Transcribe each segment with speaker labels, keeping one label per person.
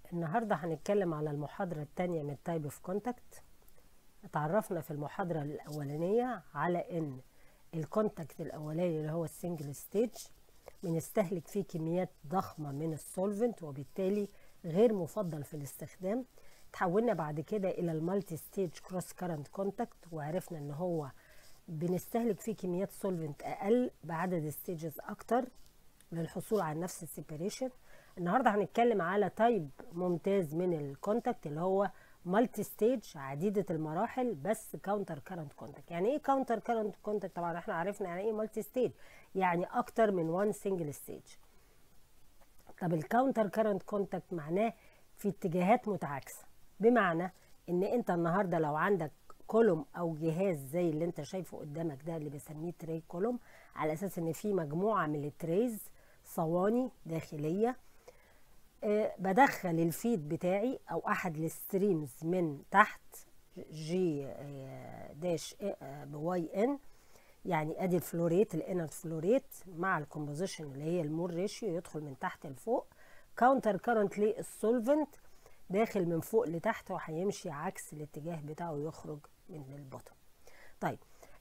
Speaker 1: النهاردة هنتكلم على المحاضرة التانية من تايب اوف كونتاكت اتعرفنا في المحاضرة الأولانية على إن الكونتاكت الأولاني اللي هو السنجل ستيج بنستهلك فيه كميات ضخمة من السولفنت وبالتالي غير مفضل في الاستخدام تحولنا بعد كده إلى المالتي ستيج كروس كارنت كونتاكت وعرفنا إن هو بنستهلك فيه كميات سولفنت أقل بعدد ستيجز أكتر للحصول على نفس السيبريشن النهارده هنتكلم على تايب ممتاز من الكونتاكت اللي هو مالتي ستيج عديده المراحل بس كاونتر كارنت كونتاكت يعني ايه كاونتر كارنت كونتاكت طبعا احنا عرفنا يعني ايه مالتي ستيج يعني اكتر من وان سنجل ستيج طب الكاونتر كارنت كونتاكت معناه في اتجاهات متعاكسه بمعنى ان انت النهارده لو عندك كولوم او جهاز زي اللي انت شايفه قدامك ده اللي بسميه تري كولوم على اساس ان في مجموعه من التريز صواني داخليه أه بدخل الفيد بتاعي او احد الستريمز من تحت جي أه داش أه بواي ان يعني ادي الفلوريت الانر فلوريت مع الكومبوزيشن اللي هي المور ريشيو يدخل من تحت لفوق كاونتر كارنت للسولفنت داخل من فوق لتحت وهيمشي عكس الاتجاه بتاعه يخرج من البطن طيب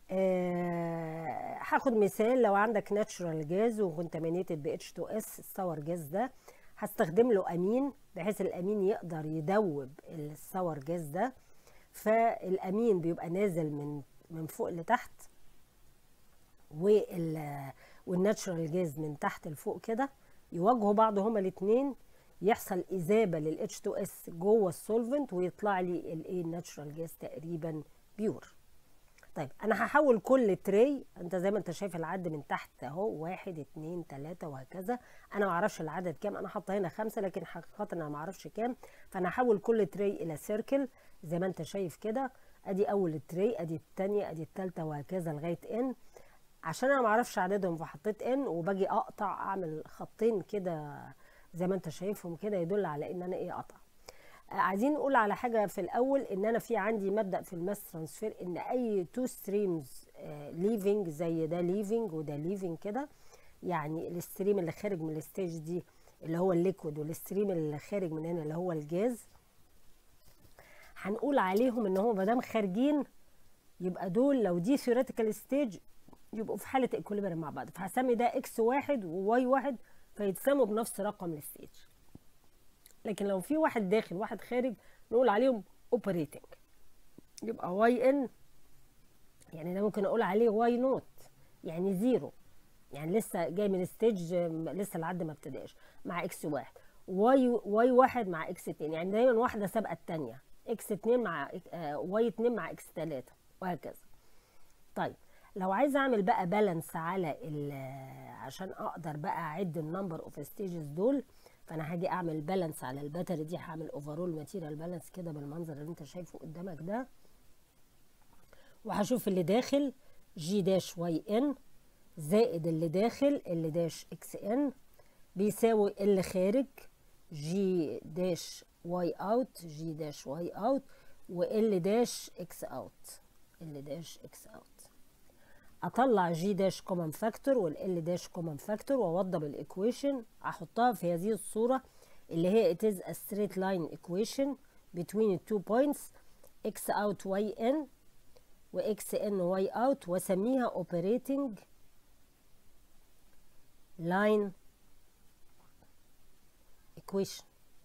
Speaker 1: أه هاخد مثال لو عندك ناتشورال جاز وكونتامينيتد ب اتش 2 اس الصور جاز ده هستخدم له امين بحيث الامين يقدر يدوب الصور جاز ده فالامين بيبقى نازل من من فوق لتحت وال والناتشورال جاز من تحت لفوق كده يواجهوا بعض هما الاثنين يحصل اذابه للاتش 2 اس جوه السولفنت ويطلع لي الايه الناتشورال جاز تقريبا بيور طيب انا هحول كل تري انت زي ما انت شايف العد من تحت اهو واحد اتنين تلاته وهكذا انا ما اعرفش العدد كام انا حاطه هنا خمسه لكن حقيقه انا ما اعرفش كام فانا هحول كل تري الى سيركل زي ما انت شايف كده ادي اول تري ادي الثانيه ادي الثالثه وهكذا لغايه ان عشان انا ما اعرفش عددهم فحطيت ان وباجي اقطع اعمل خطين كده زي ما انت شايفهم كده يدل على ان انا ايه قطع عايزين نقول على حاجه في الاول ان انا في عندي مبدا في الماس ترانسفير ان اي تو ستريمز ليفنج زي ده ليفنج وده ليفنج كده يعني الستريم اللي خارج من الستيج دي اللي هو الليكويد والستريم اللي خارج من هنا اللي هو الجاز هنقول عليهم ان هم ما دام خارجين يبقى دول لو دي ثيوريتيكال ستيج يبقوا في حاله ايكوليبريم مع بعض فهسمي ده اكس واحد وواي واحد فيتسموا بنفس رقم الستيج لكن لو في واحد داخل واحد خارج نقول عليهم اوبريتنج يبقى واي ان يعني ده ممكن اقول عليه واي نوت يعني زيرو يعني لسه جاي من ستيج لسه العد ما ابتداش مع اكس واحد واي واي واحد مع اكس اتنين يعني دايما واحده سابقه الثانيه اكس اتنين مع آه واي اتنين مع اكس تلاته وهكذا طيب لو عايزه اعمل بقى بالانس على عشان اقدر بقى اعد النمبر اوف ستيجز دول فانا هاجي اعمل بالانس على الباتري دي هعمل اوفرول ماتيريال بالانس كده بالمنظر اللي انت شايفه قدامك ده وهشوف اللي داخل جي داش واي ان زائد اللي داخل اللي داش اكس ان بيساوي اللي خارج جي داش واي اوت جي داش واي اوت واللي داش اكس اوت اللي داش اكس اوت اطلع جي داش كومن فاكتور والال داش كومن فاكتور واوضب الايكويشن احطها في هذه الصوره اللي هي it is a straight line equation between two points x out y in و x in y out واسميها operating line equation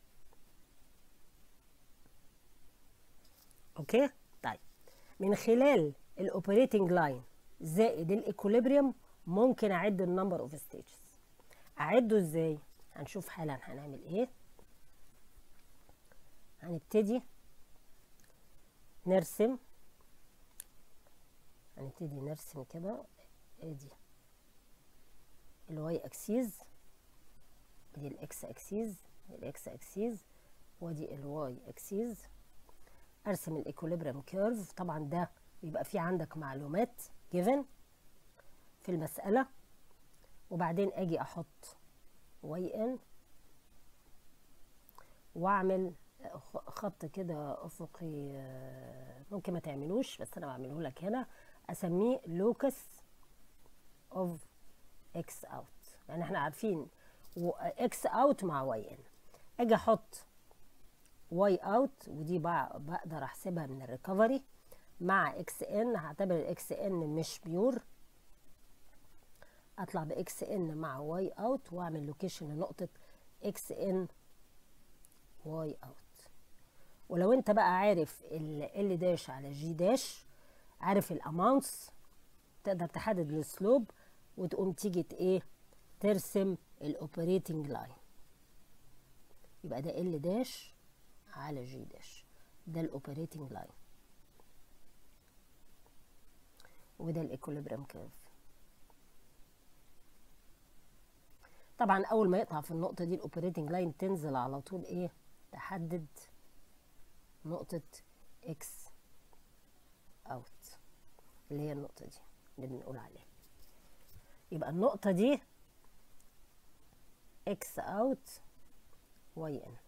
Speaker 1: اوكي طيب من خلال الاوبريتنج لاين زائد الايكوليبريم ممكن اعد النمبر اوف ستيجز اعده ازاي هنشوف حالا هنعمل ايه هنبتدي نرسم هنبتدي نرسم كده ادي الواي اكسيز ادي الاكس اكسيز الاكس اكسيز وادي الواي اكسيز ارسم الايكوليبريم كيرف طبعا ده يبقى في عندك معلومات given في المسألة وبعدين أجي أحط واي ان وأعمل خط كده أفقي ممكن ما تعملوش بس أنا بعمله لك هنا أسميه لوكس اوف اكس اوت يعني احنا عارفين اكس اوت مع واي ان اجي احط واي اوت ودي بقدر احسبها من الريكفري مع اكس ان هعتبر الاكس ان مش بيور اطلع باكس ان مع واي اوت واعمل لوكيشن لنقطه اكس ان واي اوت ولو انت بقى عارف ال داش على جي داش عارف الاماونتس تقدر تحدد السلوب وتقوم تيجي ايه ترسم الاوبريتنج لاين يبقى ده ال داش على جي داش ده الاوبريتنج لاين وده الايكوليبريم كيرف طبعا اول ما يقطع في النقطه دي الاوبريتنج لاين تنزل على طول ايه تحدد نقطه اكس اوت اللي هي النقطه دي اللي بنقول عليها يبقى النقطه دي اكس اوت واي ان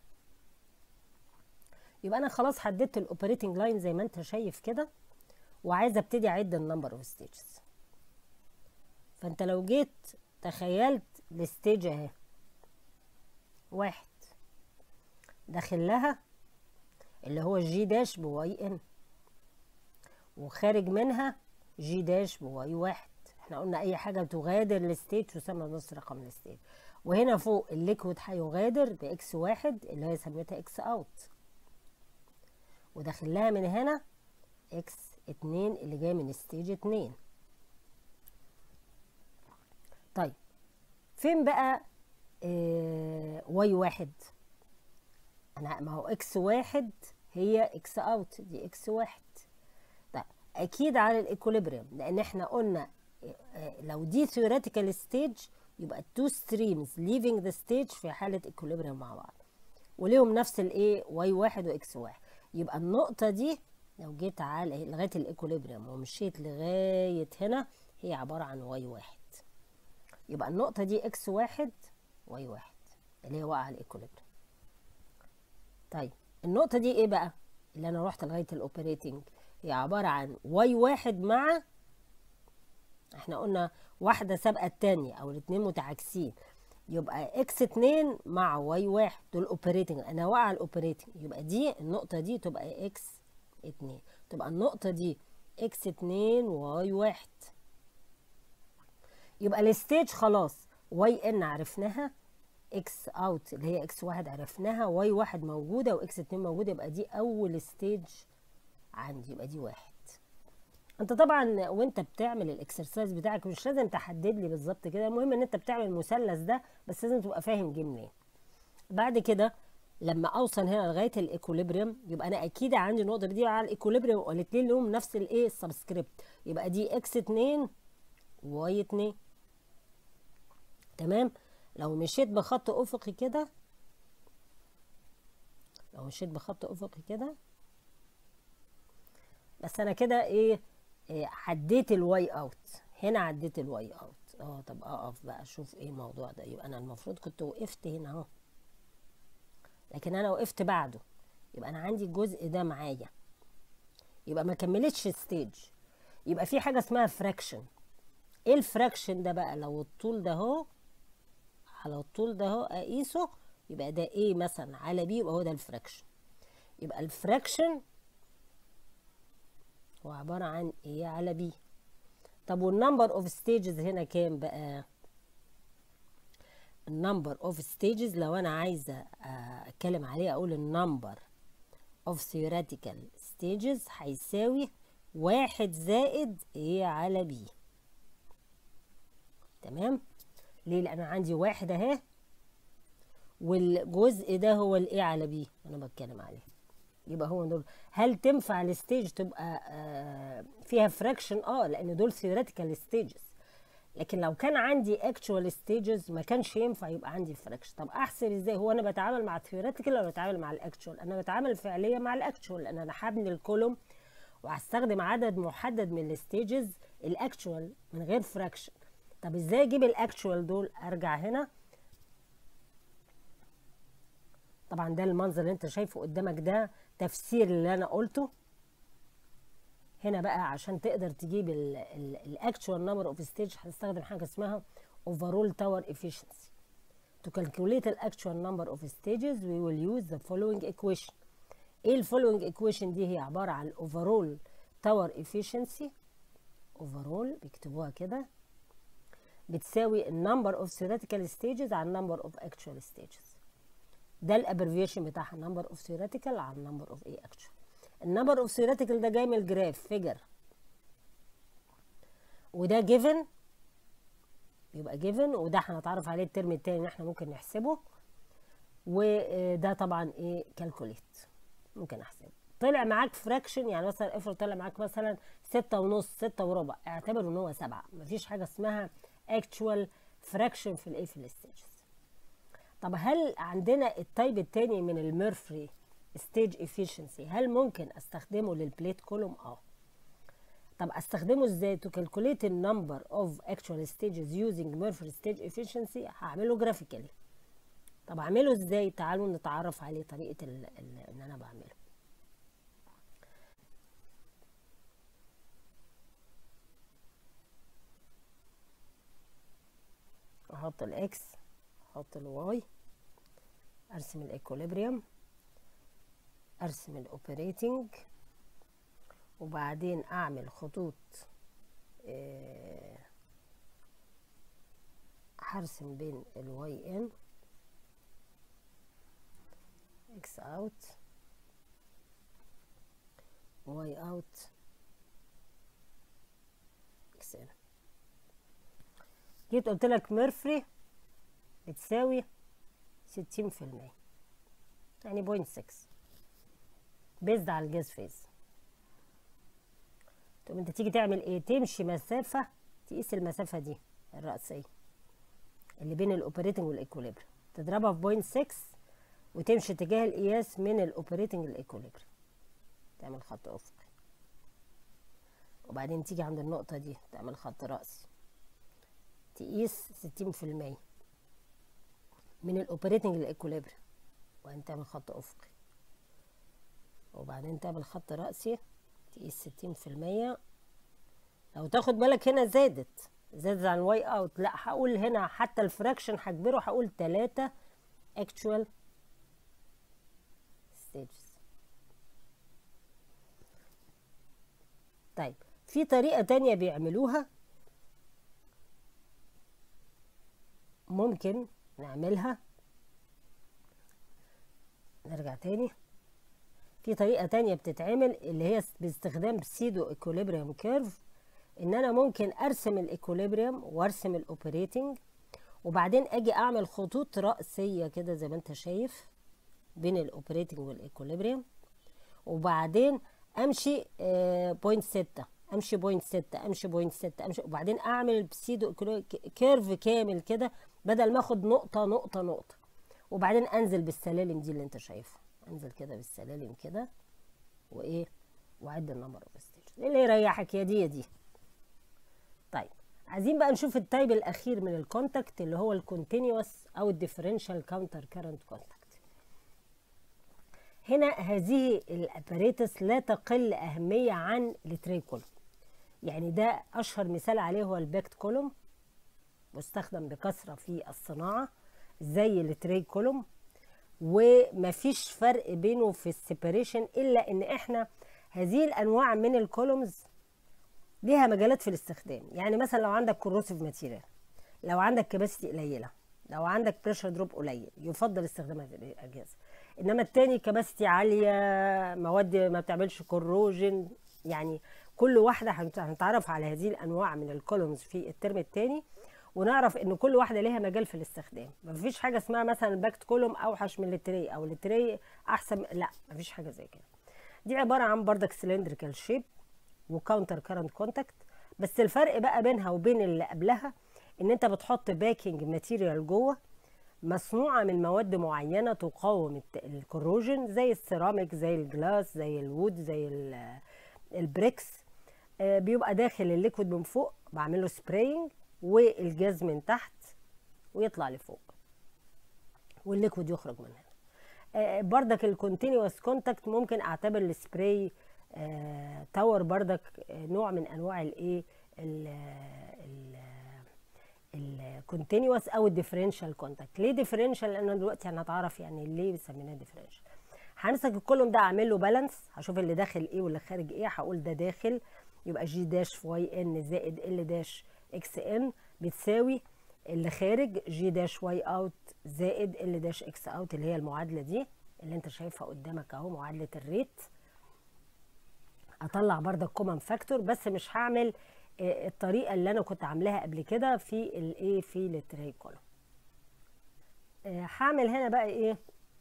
Speaker 1: يبقى انا خلاص حددت الاوبريتنج لاين زي ما انت شايف كده وعايزه ابتدي اعد النمبر اوف ستيجز فانت لو جيت تخيلت الستيج اهي واحد داخل لها اللي هو جي داش بواي ان وخارج منها جي داش بواي واحد احنا قلنا اي حاجه تغادر الستيج تسمى نص رقم الستيج وهنا فوق الليكويد هيغادر باكس واحد اللي هي سميتها اكس اوت وداخل لها من هنا اكس اتنين اللي جاي من ستيج اتنين طيب فين بقى اه واي واحد انا ما هو اكس واحد هي اكس اوت دي اكس واحد طيب اكيد على الايكوليبريم لان احنا قلنا اه لو دي ثيوريتيكال ستيج يبقى التو ستريمز ليفينج ذا ستيج في حاله ايكوليبريم مع بعض وليهم نفس الايه واي واحد واكس واحد يبقى النقطه دي لو جيت على لغايه الايكوليبريم ومشيت لغايه هنا هي عباره عن واي واحد يبقى النقطه دي اكس واحد واي واحد اللي هي واقعه على الايكوليبريم طيب النقطه دي ايه بقى اللي انا رحت لغايه الاوبريتنج هي عباره عن واي واحد مع احنا قلنا واحده سابقه التانية او الاتنين متعاكسين يبقى اكس اتنين مع واي واحد دول اوبريتنج انا واقعه على الاوبريتنج يبقى دي النقطه دي تبقى اكس اتنين تبقى النقطه دي اكس اتنين واي واحد يبقى الستيج خلاص واي ان عرفناها اكس اوت اللي هي اكس واحد عرفناها واي واحد موجوده واكس اتنين موجوده يبقى دي اول ستيج عندي يبقى دي واحد انت طبعا وانت بتعمل الاكسرسايز بتاعك مش لازم تحدد لي بالظبط كده المهم ان انت بتعمل المثلث ده بس لازم تبقى فاهم جه منين بعد كده لما اوصل هنا لغايه الايكوليبريم يبقى انا اكيد عندي النقطه دي على الايكوليبريم والاثنين لهم نفس الايه السبسكريبت يبقى دي اكس 2 واي 2 تمام لو مشيت بخط افقي كده لو مشيت بخط افقي كده بس انا كده ايه, إيه عديت الواي اوت هنا عديت الواي اوت اه طب اقف بقى اشوف ايه الموضوع ده يبقى انا المفروض كنت وقفت هنا اهو لكن انا وقفت بعده يبقى انا عندي الجزء ده معايا يبقى ما كملتش ستيج يبقى في حاجه اسمها فراكشن ايه الفراكشن ده بقى لو الطول ده اهو على الطول ده اهو اقيسه يبقى ده ايه مثلا على بي يبقى هو ده الفراكشن يبقى الفراكشن هو عباره عن ايه على بي طب والنمبر اوف ستيجز هنا كام بقى النمبر اوف ستيجز لو انا عايزه اتكلم عليه اقول النمبر اوف theoretical stages هيساوي واحد زائد ايه على بي تمام ليه لان عندي واحد اهي والجزء ده هو الايه على بي انا بتكلم عليه يبقى هو دول هل تنفع الستيج تبقى آه فيها فراكشن اه لان دول theoretical stages لكن لو كان عندي actual stages ما كانش ينفع يبقى عندي فراكشن طب احسب ازاي هو انا بتعامل مع theoretical ولا بتعامل مع الاكتشوال انا بتعامل فعليا مع الاكتشوال لان انا هبني الكولوم وهستخدم عدد محدد من الستيجز الاكتشوال من غير فراكشن طب ازاي اجيب الاكتشوال دول ارجع هنا طبعا ده المنظر اللي انت شايفه قدامك ده تفسير اللي انا قلته هنا بقى عشان تقدر تجيب الاكتشوال نمبر اوف ستيج هتستخدم حاجه اسمها overall tower efficiency to calculate the actual number of stages we will use the following equation ايه الفولوينج ايكويشن دي هي عباره عن الاوفرول تاور افيشنسي اوفرول بيكتبوها كده بتساوي النمبر اوف theoretical stages على النمبر اوف actual stages ده الابريفيشن بتاعها number of theoretical على number of ايه actual النمبر اوف theoretical ده جاي من الجراف فيجر وده given يبقى given وده هنتعرف عليه الترم التاني ان احنا ممكن نحسبه وده طبعا ايه كالكوليت ممكن احسبه طلع معاك فراكشن يعني مثلا افرض طلع معاك مثلا ستة ونص ستة وربع اعتبر ان هو سبعة مفيش حاجة اسمها actual fraction في الايه في الستيجز طب هل عندنا التايب التاني من الميرفري ستيج efficiency هل ممكن استخدمه للبليت كولوم اه طب استخدمه ازاي to calculate the number of actual stages using Murphy stage efficiency هعمله جرافيكالي طب اعمله ازاي تعالوا نتعرف عليه طريقه ال ال ان انا بعمله احط الاكس احط الواي ارسم الايكوليبريم ارسم الاوبريتنج وبعدين اعمل خطوط هرسم بين الواي ان اكس اوت واي اوت اكس ان جيت قلت لك ميرفري بتساوي ستين في المية يعني بوينت سكس بيزد على الجاز فيز طب انت تيجي تعمل ايه تمشي مسافة تقيس المسافة دي الرأسية اللي بين الاوبريتنج والايكوليبريم تضربها في بوينت سكس وتمشي اتجاه القياس من الاوبريتنج للايكوليبريم تعمل خط افقي وبعدين تيجي عند النقطة دي تعمل خط رأسي تقيس ستين في المية من الاوبريتنج للايكوليبريم وبعدين تعمل خط افقي وبعدين تعمل خط رأسي تقيس ستين في المية لو تاخد بالك هنا زادت زادت عن واي اوت لا هقول هنا حتى الفراكشن هكبره هقول تلاتة actual stages طيب في طريقة تانية بيعملوها ممكن نعملها نرجع تاني في طريقة تانية بتتعمل اللي هي باستخدام بسيدو ايكوليبريم كيرف ان انا ممكن ارسم الايكوليبريم وارسم الاوبريتنج وبعدين اجي اعمل خطوط رأسية كده زي ما انت شايف بين الاوبريتنج والايكوليبريم وبعدين امشي بوينت ستة امشي بوينت ستة امشي بوينت ستة امشي وبعدين اعمل البسيدو كيرف كامل كده بدل ما اخد نقطة نقطة نقطة وبعدين انزل بالسلالم دي اللي انت شايفها انزل كده بالسلالم كده وايه واعد النمبر اوف ستيج اللي يريحك يا دي يا دي طيب عايزين بقى نشوف التايب الاخير من الكونتاكت اللي هو الكونتينوس او الديفرنشال كاونتر كارنت كونتاكت هنا هذه الاباريتس لا تقل اهميه عن التري كولوم يعني ده اشهر مثال عليه هو الباكت كولوم مستخدم بكثره في الصناعه زي التري كولوم ومفيش فرق بينه في السيبريشن الا ان احنا هذه الانواع من الكولومز ليها مجالات في الاستخدام يعني مثلا لو عندك كروسيف ماتيريال لو عندك كباسيتي قليله لو عندك بريشر دروب قليل يفضل استخدامها في الاجهزه انما التاني كباسيتي عاليه مواد ما بتعملش كوروجن يعني كل واحده هنتعرف على هذه الانواع من الكولومز في الترم الثاني ونعرف ان كل واحده ليها مجال في الاستخدام مفيش حاجه اسمها مثلا الباكت كولوم اوحش من التري او التري احسن لا مفيش حاجه زي كده دي عباره عن بردك سلندريكال شيب وكاونتر كارنت كونتاكت بس الفرق بقى بينها وبين اللي قبلها ان انت بتحط باكينج ماتيريال جوه مصنوعه من مواد معينه تقاوم الكروجن زي السيراميك زي الجلاس زي الوود زي البريكس بيبقى داخل الليكويد من فوق بعمل له سبراينج والجاز من تحت ويطلع لفوق والليكويد يخرج من هنا بردك الكونتينوس كونتاكت ممكن اعتبر السبراي تاور بردك نوع من انواع الايه الكونتينوس او الديفرنشال كونتاكت ليه ديفرنشال لان دلوقتي هنتعرف يعني ليه بسميناه ديفرنشال همسك الكولوم ده اعمل له بالانس هشوف اللي داخل ايه واللي خارج ايه هقول ده داخل يبقى جي داش في واي ان زائد ال داش اكس ان بتساوي اللي خارج جي داش واي اوت زائد ال داش اكس اوت اللي هي المعادله دي اللي انت شايفها قدامك اهو معادله الريت اطلع برضه الكومن فاكتور بس مش هعمل آه، الطريقه اللي انا كنت عاملاها قبل كده في الايه في التري كولوم آه، هعمل هنا بقى ايه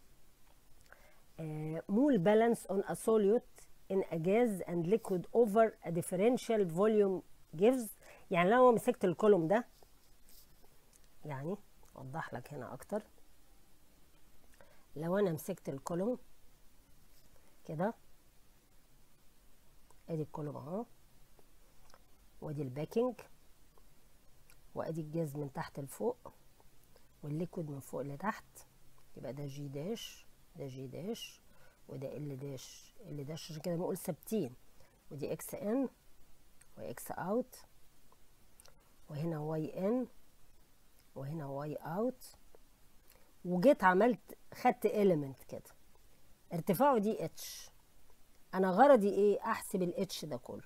Speaker 1: مول بالانس اون a solute in a gas and liquid over a differential volume gives يعني لو مسكت الكولوم ده يعني اوضح لك هنا اكتر لو انا مسكت الكولوم كده ادي الكولوم اهو وادي الباكينج وادي الجاز من تحت لفوق والليكويد من فوق لتحت يبقى ده جي داش ده جي داش وده ال داش ال داش عشان كده بنقول ثابتين ودي اكس ان واكس اوت وهنا واي ان وهنا واي اوت وجيت عملت خدت element كده ارتفاعه دي اتش انا غرضي ايه احسب الاتش ده كله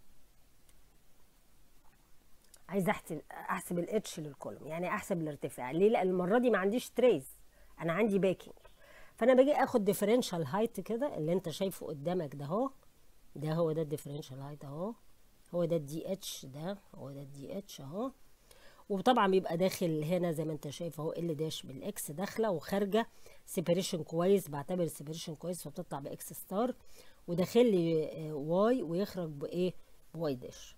Speaker 1: عايز احسب احسب الاتش للكولوم يعني احسب الارتفاع ليه لان المره دي ما عنديش تريز انا عندي باكينج فانا باجي اخد ديفرنشال هايت كده اللي انت شايفه قدامك ده اهو ده هو ده الديفرنشال هايت اهو هو ده الدي اتش ده هو ده الدي اتش اهو وطبعا بيبقى داخل هنا زي ما انت شايف اهو ال داش بالاكس داخله وخارجه سيبريشن كويس بعتبر سيبريشن كويس فبتطلع باكس ستار وداخل لي واي ويخرج بايه بواي داش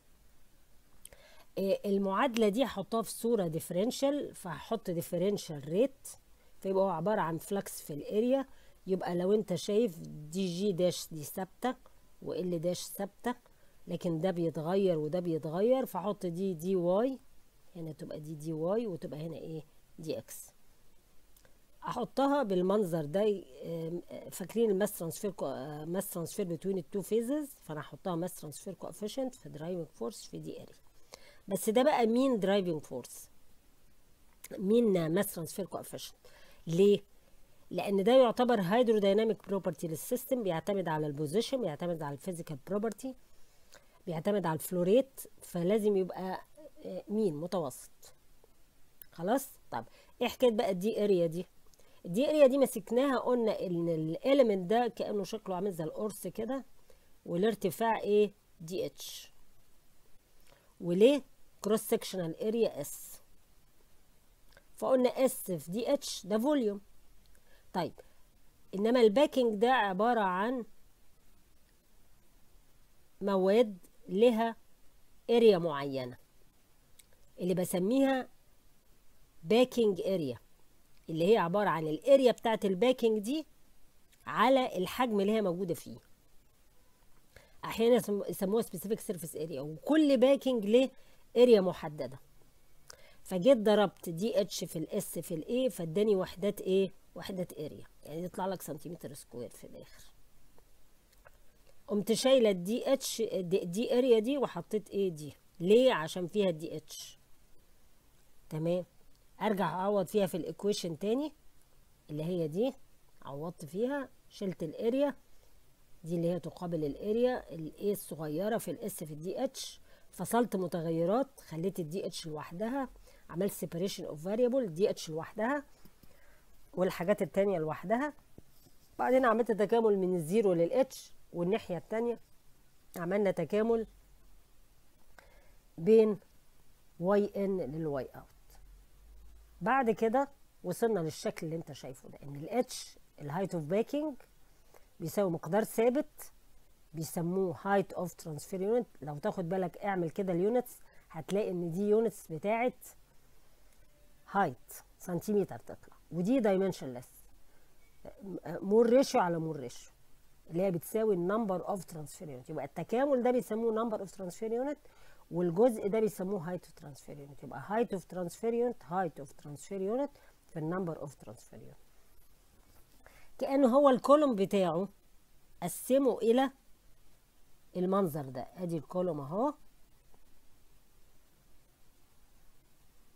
Speaker 1: آه، المعادله دي هحطها في صوره ديفرنشال فهحط ديفرنشال ريت فيبقى هو عباره عن فلكس في الاريا يبقى لو انت شايف دي جي داش دي ثابته وال داش ثابته لكن ده بيتغير وده بيتغير فاحط دي دي واي هنا تبقى دي دي واي وتبقى هنا ايه دي اكس احطها بالمنظر ده آم، آه، فاكرين الماس ترانسفير ماس ترانسفير بتوين التو فيزز فانا هحطها ماس ترانسفير كوفيشنت في درايفنج فورس في دي اريا بس ده بقى مين درايفنج فورس مين ماس ترانسفير كوفيشنت ليه لان ده يعتبر هيدرودايناميك بروبرتي للسيستم بيعتمد على البوزيشن بيعتمد على الفيزيكال بروبرتي بيعتمد على الفلوريت فلازم يبقى آه، مين متوسط خلاص طب ايه حكايه بقى الدي اريا دي الدي اريا دي مسكناها قلنا ان الاليمنت ده كانه شكله عامل زي القرص كده والارتفاع ايه دي اتش وليه كروس سكشنال اريا اس فقلنا اس في دي اتش ده فوليوم طيب انما الباكينج ده عباره عن مواد لها اريا معينه اللي بسميها باكينج اريا اللي هي عباره عن الاريا بتاعت الباكينج دي على الحجم اللي هي موجوده فيه احيانا يسم- يسموها سبيسيفيك سيرفيس اريا وكل باكينج له اريا محدده فجيت ضربت دي اتش في الاس في الاي فاداني وحدات ايه وحدات اريا يعني يطلع لك سنتيمتر سكوير في الاخر قمت شايله الدي اتش دي, دي اريا دي وحطيت ايه دي ليه عشان فيها الدي اتش تمام ارجع اعوض فيها في الايكويشن تاني اللي هي دي عوضت فيها شلت الاريا دي اللي هي تقابل الاريا الاي الصغيره في الاس في الدي اتش فصلت متغيرات خليت الدي اتش لوحدها عملت سيبريشن اوف فاريبل دي اتش لوحدها والحاجات التانية لوحدها بعدين عملت تكامل من الزيرو للاتش والناحية التانية عملنا تكامل بين واي ان للواي اوت بعد كده وصلنا للشكل اللي انت شايفه ده ان الاتش الهايت اوف باكينج بيساوي مقدار ثابت بيسموه هايت اوف ترانسفير يونت لو تاخد بالك اعمل كده اليونتس هتلاقي ان دي يونتس بتاعت هايت سنتيمتر تطلع ودي دايمنشنلس مور ريشيو على مور ريشيو اللي هي بتساوي النمبر اوف ترانسفير يونت يبقى التكامل ده بيسموه نمبر اوف ترانسفير يونت والجزء ده بيسموه هايت اوف ترانسفير يونت يبقى هايت اوف ترانسفير يونت هايت اوف ترانسفير يونت في النمبر اوف ترانسفير يونت كانه هو الكولوم بتاعه قسمه الى المنظر ده ادي الكولوم اهو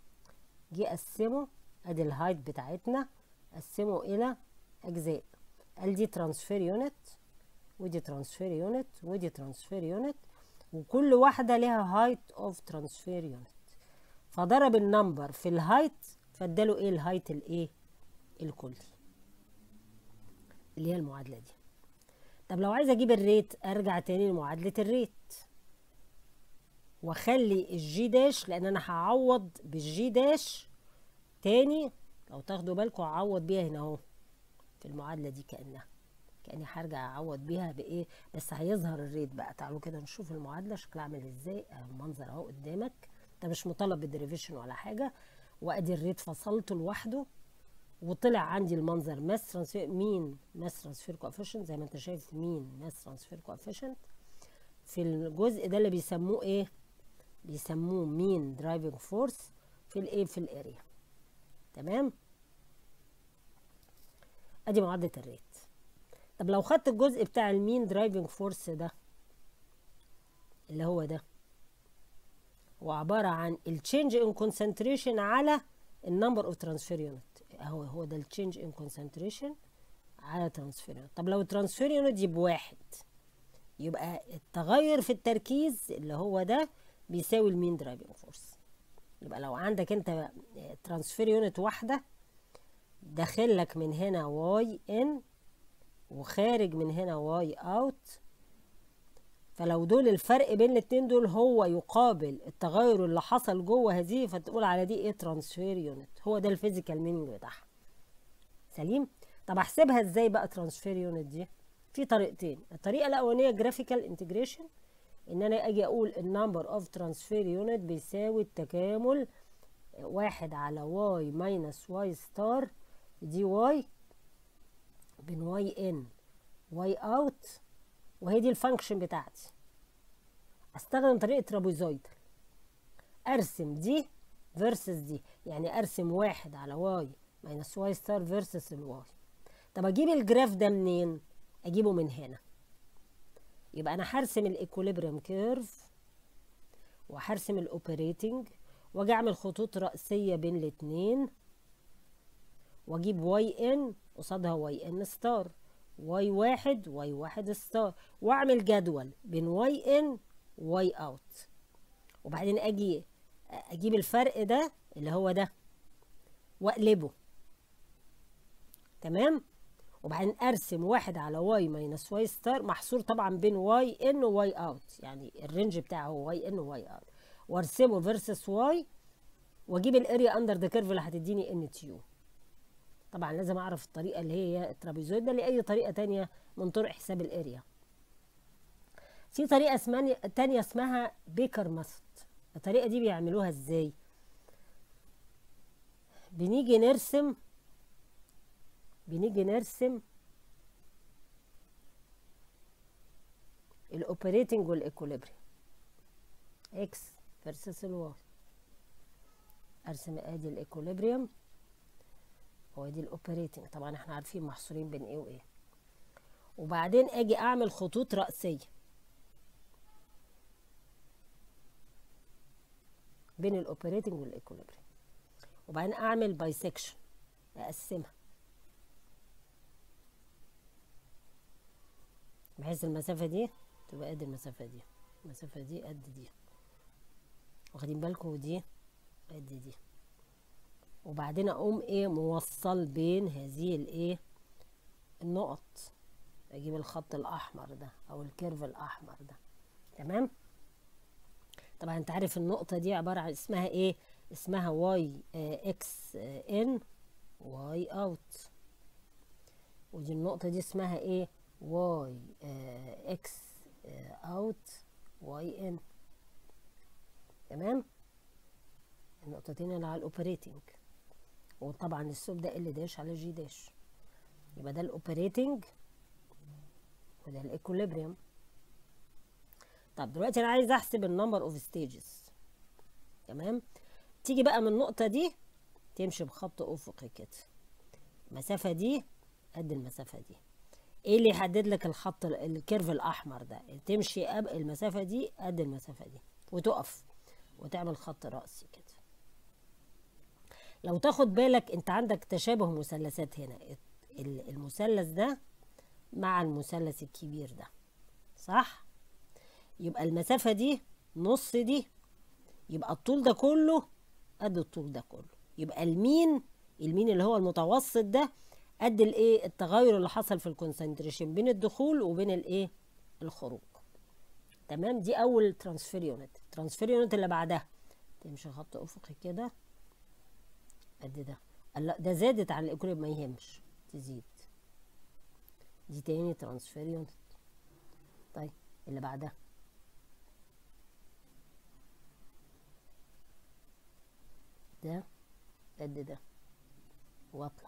Speaker 1: جه قسمه ادي الهايت بتاعتنا قسمه الى اجزاء قال دي ترانسفير يونت ودي ترانسفير يونت ودي ترانسفير يونت وكل واحدة ليها هايت اوف ترانسفير يونت فضرب النمبر في الهايت فاداله ايه الهايت الايه الكلي اللي هي المعادلة دي طب لو عايز اجيب الريت ارجع تاني لمعادلة الريت واخلي الجي داش لان انا هعوض بالجي داش تاني لو تاخدوا بالكم هعوض بيها هنا اهو في المعادلة دي كأنها كأني هرجع اعوض بيها بايه بس هيظهر الريت بقى تعالوا كده نشوف المعادلة شكلها عامل ازاي اهو المنظر اهو قدامك ده مش مطالب بالديريفيشن ولا حاجة وادي الريت فصلته لوحده وطلع عندي المنظر ماس ترانسفير مين ماس ترانسفير كوفيشنت زي ما انت شايف مين ماس ترانسفير كوفيشنت في الجزء ده اللي بيسموه ايه بيسموه مين درايفنج فورس في الايه في الاريا تمام ادي معادله الريت طب لو خدت الجزء بتاع المين درايفنج فورس ده اللي هو ده هو عباره عن التشينج ان كونسنتريشن على النمبر اوف ترانسفير يونت اهو هو ده التشينج ان كونسنتريشن على ترانسفير يونت طب لو الترانسفير يونت دي بواحد يبقى التغير في التركيز اللي هو ده بيساوي المين درايفنج فورس يبقى لو عندك انت ترانسفير يونت واحده داخل لك من هنا واي ان وخارج من هنا واي اوت فلو دول الفرق بين الاتنين دول هو يقابل التغير اللي حصل جوه هذه فتقول على دي ايه ترانسفير يونت هو ده الفيزيكال مينينج بتاعها سليم طب احسبها ازاي بقى ترانسفير يونت دي في طريقتين الطريقه الاولانيه جرافيكال انتجريشن ان انا اجي اقول النمبر اوف ترانسفير يونت بيساوي التكامل واحد على واي ماينس واي ستار دي واي بين واي ان واي اوت وهي دي الفانكشن بتاعتي استخدم طريقه ترابيزويدال ارسم دي فيرسس دي يعني ارسم واحد على واي ماينس واي ستار فيرسس الواي طب اجيب الجراف ده منين اجيبه من هنا يبقى انا هرسم الايكوليبريم كيرف وهرسم الاوبريتنج واجي اعمل خطوط رأسية بين الاتنين واجيب واي ان قصادها واي ان ستار واي واحد واي واحد ستار واعمل جدول بين واي ان واي اوت وبعدين اجي اجيب الفرق ده اللي هو ده واقلبه تمام وبعدين ارسم واحد على واي ماينس واي ستار محصور طبعا بين واي ان وواي اوت يعني الرينج بتاعه هو واي ان وواي اوت وارسمه فيرسس واي واجيب الاريا اندر ذا كيرف اللي هتديني ان تيو طبعا لازم اعرف الطريقه اللي هي الترابيزويد ده لاي طريقه تانية من طرق حساب الاريا في طريقه اسمها تانية اسمها بيكر ماثود الطريقه دي بيعملوها ازاي بنيجي نرسم بنيجي نرسم الاوبريتنج والايكوليبريم اكس فيرسس الواي ارسم ادي الايكوليبريم وادي الاوبريتنج طبعا احنا عارفين محصورين بين ايه وايه وبعدين اجي اعمل خطوط رأسية بين الاوبريتنج والايكوليبريم وبعدين اعمل بايسكشن اقسمها بحيث المسافة دي تبقى قد المسافة دي المسافة دي قد دي واخدين بالكم ودي قد دي وبعدين اقوم ايه موصل بين هذه الايه النقط اجيب الخط الاحمر ده او الكيرف الاحمر ده تمام طبعا انت عارف النقطة دي عبارة عن اسمها ايه اسمها واي اكس ان واي اوت ودي النقطة دي اسمها ايه واي اكس اوت واي ان تمام النقطتين اللي على الاوبريتنج وطبعا السوب ده ال داش على جي داش يبقى ده الاوبريتنج وده الايكوليبريم طب دلوقتي انا عايز احسب النمبر اوف ستيجز تمام تيجي بقى من النقطة دي تمشي بخط افقي كده المسافة دي قد المسافة دي ايه اللي يحدد لك الخط الكيرف الاحمر ده تمشي أب المسافة دي قد المسافة دي وتقف وتعمل خط رأسي كده لو تاخد بالك انت عندك تشابه مثلثات هنا المثلث ده مع المثلث الكبير ده صح يبقى المسافة دي نص دي يبقى الطول ده كله قد الطول ده كله يبقى المين المين اللي هو المتوسط ده قد الايه التغير اللي حصل في الكونسنتريشن بين الدخول وبين الايه الخروج تمام دي اول ترانسفير يونت الترانسفير يونت اللي بعدها تمشي خط افقي كده قد ده لا ده زادت عن الاكوليب ما يهمش تزيد دي تاني ترانسفير يونت طيب اللي بعدها ده قد ده واطلع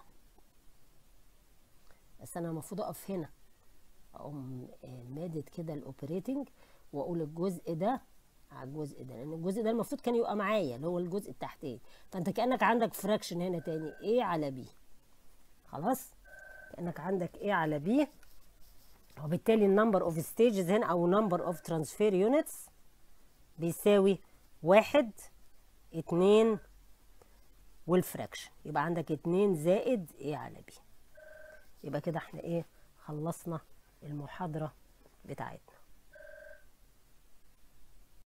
Speaker 1: بس انا المفروض اقف هنا اقوم مادد كده الاوبريتنج واقول الجزء ده على الجزء ده لان الجزء ده المفروض كان يبقى معايا اللي هو الجزء التحتاني فانت كانك عندك فراكشن هنا تاني ايه على بي خلاص كانك عندك ايه على بي وبالتالي النمبر اوف ستيجز هنا او نمبر اوف ترانسفير يونتس بيساوي واحد اتنين والفراكشن يبقى عندك اتنين زائد ايه على بي يبقى كده احنا ايه خلصنا المحاضرة بتاعتنا